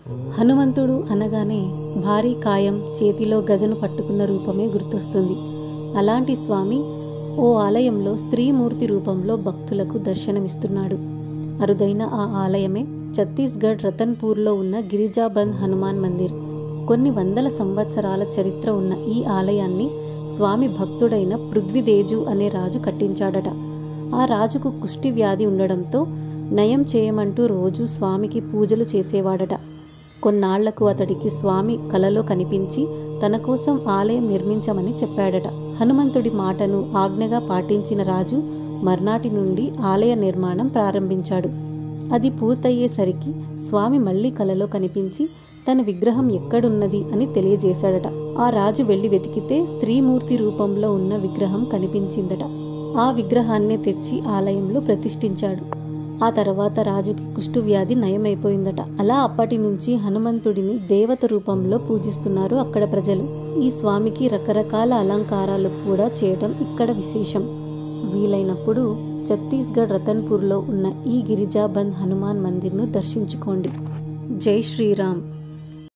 హనుమంతుడు అనగానే భారీ కాయం చేతిలో గదను పట్టుకున్న రూపమే గుర్తొస్తుంది అలాంటి స్వామి ఓ ఆలయంలో స్త్రీమూర్తి రూపంలో భక్తులకు దర్శనమిస్తున్నాడు అరుదైన ఆ ఆలయమే ఛత్తీస్గఢ్ రతన్పూర్లో ఉన్న గిరిజాబంద్ హనుమాన్ మందిర్ కొన్ని వందల సంవత్సరాల చరిత్ర ఉన్న ఈ ఆలయాన్ని స్వామి భక్తుడైన పృథ్వీదేజు అనే రాజు కట్టించాడట ఆ రాజుకు కుష్టి వ్యాధి ఉండడంతో నయం చేయమంటూ రోజు స్వామికి పూజలు చేసేవాడట కొన్నాళ్లకు అతడికి స్వామి కలలో కనిపించి తన కోసం ఆలయం నిర్మించమని చెప్పాడట హనుమంతుడి మాటను ఆజ్ఞగా పాటించిన రాజు మర్నాటి నుండి ఆలయ నిర్మాణం ప్రారంభించాడు అది పూర్తయ్యేసరికి స్వామి మళ్ళీ కలలో కనిపించి తన విగ్రహం ఎక్కడున్నది అని తెలియజేశాడట ఆ రాజు వెళ్లి వెతికితే స్త్రీమూర్తి రూపంలో ఉన్న విగ్రహం కనిపించిందట ఆ విగ్రహాన్నే తెచ్చి ఆలయంలో ప్రతిష్ఠించాడు ఆ తర్వాత రాజుకి కుష్టు వ్యాధి నయమైపోయిందట అలా అప్పటి నుంచి హనుమంతుడిని దేవత రూపంలో పూజిస్తున్నారు అక్కడ ప్రజలు ఈ స్వామికి రకరకాల అలంకారాలు కూడా చేయడం ఇక్కడ విశేషం వీలైనప్పుడు ఛత్తీస్గఢ్ రతన్పూర్లో ఉన్న ఈ గిరిజాబంద్ హనుమాన్ మందిర్ను దర్శించుకోండి జై శ్రీరామ్